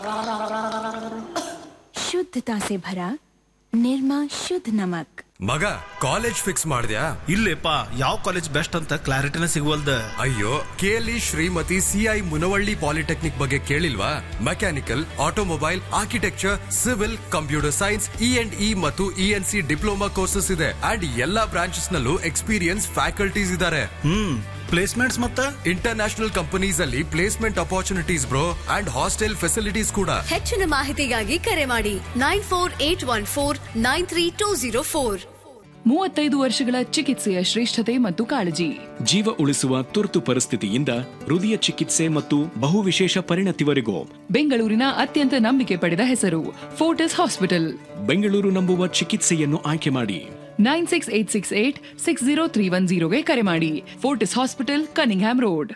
शुद्धता से भरा निर्मा शुद्ध नमक ಮಗ ಕಾಲೇಜ್ ಫಿಕ್ಸ್ ಮಾಡಿದ್ಯಾ ಇಲ್ಲೇಪ ಯಾವ ಕಾಲೇಜ್ ಬೆಸ್ಟ್ ಅಂತ ಕ್ಲಾರಿಟಿನ ಸಿಗುವಲ್ದ ಅಯ್ಯೋ ಕೇಲಿ ಶ್ರೀಮತಿ ಸಿಐ ಮುನವಳ್ಳಿ ಪಾಲಿಟೆಕ್ನಿಕ್ ಬಗ್ಗೆ ಕೇಳಿಲ್ವಾ mechanical automobile architecture civil computer science E and E ಮತ್ತು E N C diploma courses ಇದೆ ಅಂಡ್ ಎಲ್ಲಾ ಬ್ರಾಂಚಸ್ ನಲ್ಲೂ ಎಕ್ಸ್ಪೀರಿಯನ್ಸ್ ಫ್ಯಾಕಲ್ಟೀಸ್ ಇದ್ದಾರೆ ಹ್ಮ್ ಪ್ಲೇಸ್ಮೆಂಟ್ಸ್ ಮತ್ತ ಇಂಟರ್ನ್ಯಾಷನಲ್ ಕಂಪನೀಸ್ ಅಲ್ಲಿ placement opportunities bro and hostel facilities ಕೂಡ ಹೆಚ್ಚಿನ ಮಾಹಿತಿಗಾಗಿ ಕರೆ ಮಾಡಿ nine four eight one four nine three two zero four ಮೂವತ್ತೈದು ವರ್ಷಗಳ ಚಿಕಿತ್ಸೆಯ ಶ್ರೇಷ್ಠತೆ ಮತ್ತು ಕಾಳಜಿ ಜೀವ ಉಳಿಸುವ ತುರ್ತು ಪರಿಸ್ಥಿತಿಯಿಂದ ಹೃದಯ ಚಿಕಿತ್ಸೆ ಮತ್ತು ಬಹುವಿಶೇಷ ಪರಿಣತಿವರೆಗೂ ಬೆಂಗಳೂರಿನ ಅತ್ಯಂತ ನಂಬಿಕೆ ಪಡೆದ ಹೆಸರು ಫೋರ್ಟಿಸ್ ಹಾಸ್ಪಿಟಲ್ ಬೆಂಗಳೂರು ನಂಬುವ ಚಿಕಿತ್ಸೆಯನ್ನು ಆಯ್ಕೆ ಮಾಡಿ nine six eight six eight six zero three one ಜೀರೋಗೆ ಕರೆ ಮಾಡಿ ಫೋರ್ಟಿಸ್ ಹಾಸ್ಪಿಟಲ್ ಕನಿಂಗ್ಹ್ಯಾಮ್ ರೋಡ್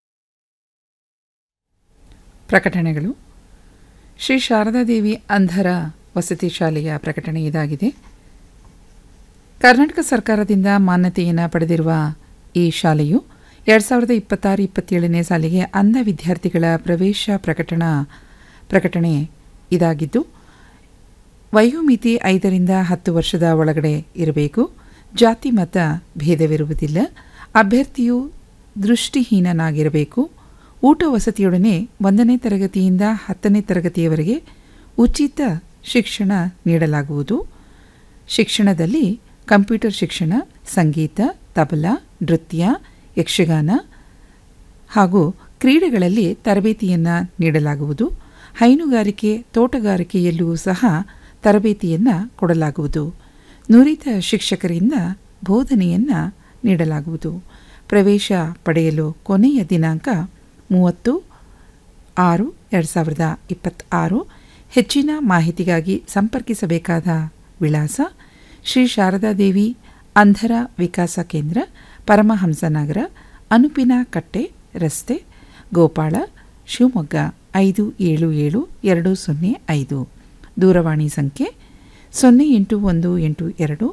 ಪ್ರಕಟಣೆಗಳು ಶ್ರೀ ಶಾರದಾದೇವಿ ಅಂಧರ ವಸತಿ ಶಾಲೆಯ ಪ್ರಕಟಣೆ ಇದಾಗಿದೆ ಕರ್ನಾಟಕ ಸರ್ಕಾರದಿಂದ ಮಾನ್ಯತೆಯನ್ನು ಪಡೆದಿರುವ ಈ ಶಾಲೆಯು ಎರಡು ಸಾವಿರದ ಇಪ್ಪತ್ತಾರು ಇಪ್ಪತ್ತೇಳನೇ ಸಾಲಿಗೆ ಅಂಧ ವಿದ್ಯಾರ್ಥಿಗಳ ಪ್ರವೇಶ ಪ್ರಕಟಣಾ ಪ್ರಕಟಣೆ ಇದಾಗಿದ್ದು ವಯೋಮಿತಿ ಐದರಿಂದ ಹತ್ತು ವರ್ಷದ ಒಳಗಡೆ ಇರಬೇಕು ಜಾತಿ ಮತ ಭೇದವಿರುವುದಿಲ್ಲ ಅಭ್ಯರ್ಥಿಯು ದೃಷ್ಟಿಹೀನನಾಗಿರಬೇಕು ಊಟ ವಸತಿಯೊಡನೆ ಒಂದನೇ ತರಗತಿಯಿಂದ ಹತ್ತನೇ ತರಗತಿಯವರೆಗೆ ಉಚಿತ ಶಿಕ್ಷಣ ನೀಡಲಾಗುವುದು ಶಿಕ್ಷಣದಲ್ಲಿ ಕಂಪ್ಯೂಟರ್ ಶಿಕ್ಷಣ ಸಂಗೀತ ತಬಲಾ ನೃತ್ಯ ಯಕ್ಷಗಾನ ಹಾಗೂ ಕ್ರೀಡೆಗಳಲ್ಲಿ ತರಬೇತಿಯನ್ನು ನೀಡಲಾಗುವುದು ಹೈನುಗಾರಿಕೆ ತೋಟಗಾರಿಕೆಯಲ್ಲೂ ಸಹ ತರಬೇತಿಯನ್ನು ಕೊಡಲಾಗುವುದು ನುರಿತ ಶಿಕ್ಷಕರಿಂದ ಬೋಧನೆಯನ್ನು ನೀಡಲಾಗುವುದು ಪ್ರವೇಶ ಪಡೆಯಲು ಕೊನೆಯ ದಿನಾಂಕ ಮೂವತ್ತು ಆರು ಎರಡು ಸಾವಿರದ ಇಪ್ಪತ್ತಾರು ಹೆಚ್ಚಿನ ಮಾಹಿತಿಗಾಗಿ ಸಂಪರ್ಕಿಸಬೇಕಾದ ವಿಳಾಸ ಶ್ರೀ ಶಾರದಾದೇವಿ ಅಂಧರ ವಿಕಾಸ ಕೇಂದ್ರ ಪರಮಹಂಸನಗರ ಅನುಪಿನ ಕಟ್ಟೆ ರಸ್ತೆ ಗೋಪಾಳ ಶಿವಮೊಗ್ಗ ಐದು ಏಳು ಏಳು ಎರಡು ಸೊನ್ನೆ ಐದು ದೂರವಾಣಿ ಸಂಖ್ಯೆ ಸೊನ್ನೆ ಎಂಟು ಒಂದು ಎಂಟು ಎರಡು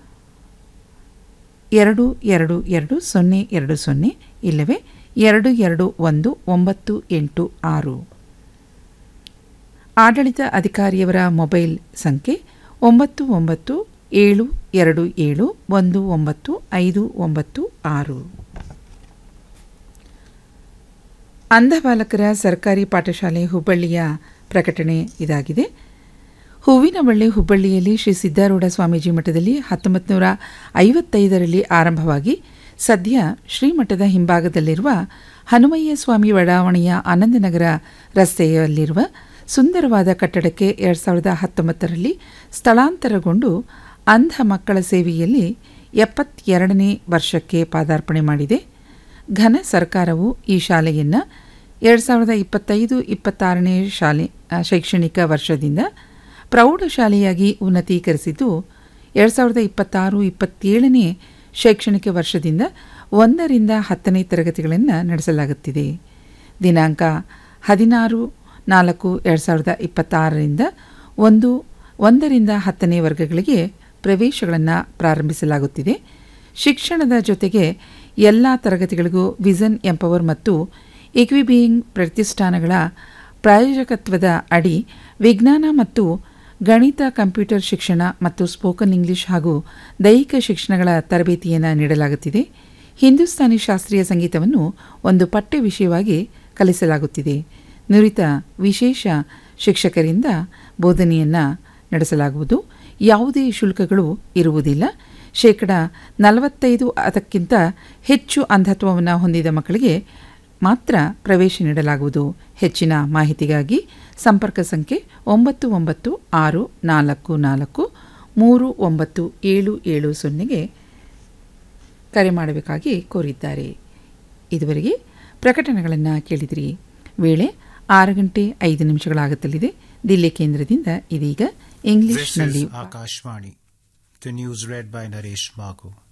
ಎರಡು ಎರಡು ಎರಡು ಸೊನ್ನೆ ಎರಡು ಸೊನ್ನೆ ಇಲ್ಲವೇ ಎರಡು ಎರಡು ಒಂದು ಒಂಬತ್ತು ಎಂಟು ಆರು ಆಡಳಿತ ಅಧಿಕಾರಿಯವರ ಮೊಬೈಲ್ ಸಂಖ್ಯೆ ಒಂಬತ್ತು ಒಂಬತ್ತು ಏಳು ಎರಡು ಏಳು ಒಂದು ಒಂಬತ್ತು ಐದು ಒಂಬತ್ತು ಆರು ಅಂಧ ಬಾಲಕರ ಸರ್ಕಾರಿ ಪಾಠಶಾಲೆ ಹುಬ್ಬಳ್ಳಿಯ ಪ್ರಕಟಣೆ ಇದಾಗಿದೆ ಹೂವಿನಬಳ್ಳಿ ಹುಬ್ಬಳ್ಳಿಯಲ್ಲಿ ಶ್ರೀ ಸಿದ್ದಾರೂಢ ಸ್ವಾಮೀಜಿ ಮಠದಲ್ಲಿ ಹತ್ತೊಂಬತ್ತು ನೂರ ಐವತ್ತೈದರಲ್ಲಿ ಆರಂಭವಾಗಿ ಸದ್ಯ ಶ್ರೀಮಠದ ಹಿಂಭಾಗದಲ್ಲಿರುವ ಹನುಮಯ್ಯ ಸ್ವಾಮಿ ಬಡಾವಣೆಯ ಆನಂದನಗರ ರಸ್ತೆಯಲ್ಲಿರುವ ಸುಂದರವಾದ ಕಟ್ಟಡಕ್ಕೆ ಎರಡು ಸಾವಿರದ ಹತ್ತೊಂಬತ್ತರಲ್ಲಿ ಸ್ಥಳಾಂತರಗೊಂಡು ಅಂಧ ಮಕ್ಕಳ ಸೇವೆಯಲ್ಲಿ ಎಪ್ಪತ್ತೆರಡನೇ ವರ್ಷಕ್ಕೆ ಪಾದಾರ್ಪಣೆ ಮಾಡಿದೆ ಘನ ಸರ್ಕಾರವು ಈ ಶಾಲೆಯನ್ನು ಎರಡು ಸಾವಿರದ ಇಪ್ಪತ್ತೈದು ಇಪ್ಪತ್ತಾರನೇ ಶಾಲೆ ಆ, ಶೈಕ್ಷಣಿಕ ವರ್ಷದಿಂದ ಪ್ರೌಢಶಾಲೆಯಾಗಿ ಉನ್ನತೀಕರಿಸಿದ್ದು ಎರಡು ಸಾವಿರದ ಇಪ್ಪತ್ತಾರು ಇಪ್ಪತ್ತೇಳನೇ ಶೈಕ್ಷಣಿಕ ವರ್ಷದಿಂದ ಒಂದರಿಂದ ಹತ್ತನೇ ತರಗತಿಗಳನ್ನು ನಡೆಸಲಾಗುತ್ತಿದೆ ದಿನಾಂಕ ಹದಿನಾರು ನಾಲ್ಕು ಎರಡು ಸಾವಿರದ ಇಪ್ಪತ್ತಾರರಿಂದ ಒಂದು ಒಂದರಿಂದ ಹತ್ತನೇ ವರ್ಗಗಳಿಗೆ ಪ್ರವೇಶಗಳನ್ನು ಪ್ರಾರಂಭಿಸಲಾಗುತ್ತಿದೆ ಶಿಕ್ಷಣದ ಜೊತೆಗೆ ಎಲ್ಲ ತರಗತಿಗಳಿಗೂ ವಿಸನ್ ಎಂಪವರ್ ಮತ್ತು ಇಕ್ವಿಬೀಯಿಂಗ್ ಪ್ರತಿಷ್ಠಾನಗಳ ಪ್ರಾಯೋಜಕತ್ವದ ಅಡಿ ವಿಜ್ಞಾನ ಮತ್ತು ಗಣಿತ ಕಂಪ್ಯೂಟರ್ ಶಿಕ್ಷಣ ಮತ್ತು ಸ್ಪೋಕನ್ ಇಂಗ್ಲಿಷ್ ಹಾಗೂ ದೈಹಿಕ ಶಿಕ್ಷಣಗಳ ತರಬೇತಿಯನ್ನು ನೀಡಲಾಗುತ್ತಿದೆ ಹಿಂದೂಸ್ತಾನಿ ಶಾಸ್ತ್ರೀಯ ಸಂಗೀತವನ್ನು ಒಂದು ಪಠ್ಯ ವಿಷಯವಾಗಿ ಕಲಿಸಲಾಗುತ್ತಿದೆ ನುರಿತ ವಿಶೇಷ ಶಿಕ್ಷಕರಿಂದ ಬೋಧನೆಯನ್ನು ನಡೆಸಲಾಗುವುದು ಯಾವುದೇ ಶುಲ್ಕಗಳು ಇರುವುದಿಲ್ಲ ಶೇಕಡ ನಲವತ್ತೈದು ಅದಕ್ಕಿಂತ ಹೆಚ್ಚು ಅಂಧತ್ವವನ್ನು ಹೊಂದಿದ ಮಕ್ಕಳಿಗೆ ಮಾತ್ರ ಪ್ರವೇಶ ನೀಡಲಾಗುವುದು ಹೆಚ್ಚಿನ ಮಾಹಿತಿಗಾಗಿ ಸಂಪರ್ಕ ಸಂಖ್ಯೆ ಒಂಬತ್ತು ಒಂಬತ್ತು ಆರು ನಾಲ್ಕು ನಾಲ್ಕು ಮೂರು ಒಂಬತ್ತು ಏಳು ಏಳು ಸೊನ್ನೆಗೆ ಕರೆ ಮಾಡಬೇಕಾಗಿ ಕೋರಿದ್ದಾರೆ ಇದುವರೆಗೆ ಪ್ರಕಟಣೆಗಳನ್ನು ಕೇಳಿದಿರಿ ವೇಳೆ ಆರು ಗಂಟೆ ಐದು ನಿಮಿಷಗಳಾಗುತ್ತಲಿದೆ ದಿಲ್ಲಿ ಕೇಂದ್ರದಿಂದ ಇದೀಗ This ಇಂಗ್ಲಿಷ್ನಲ್ಲಿ is Akashvani. The news read by Naresh Bagu.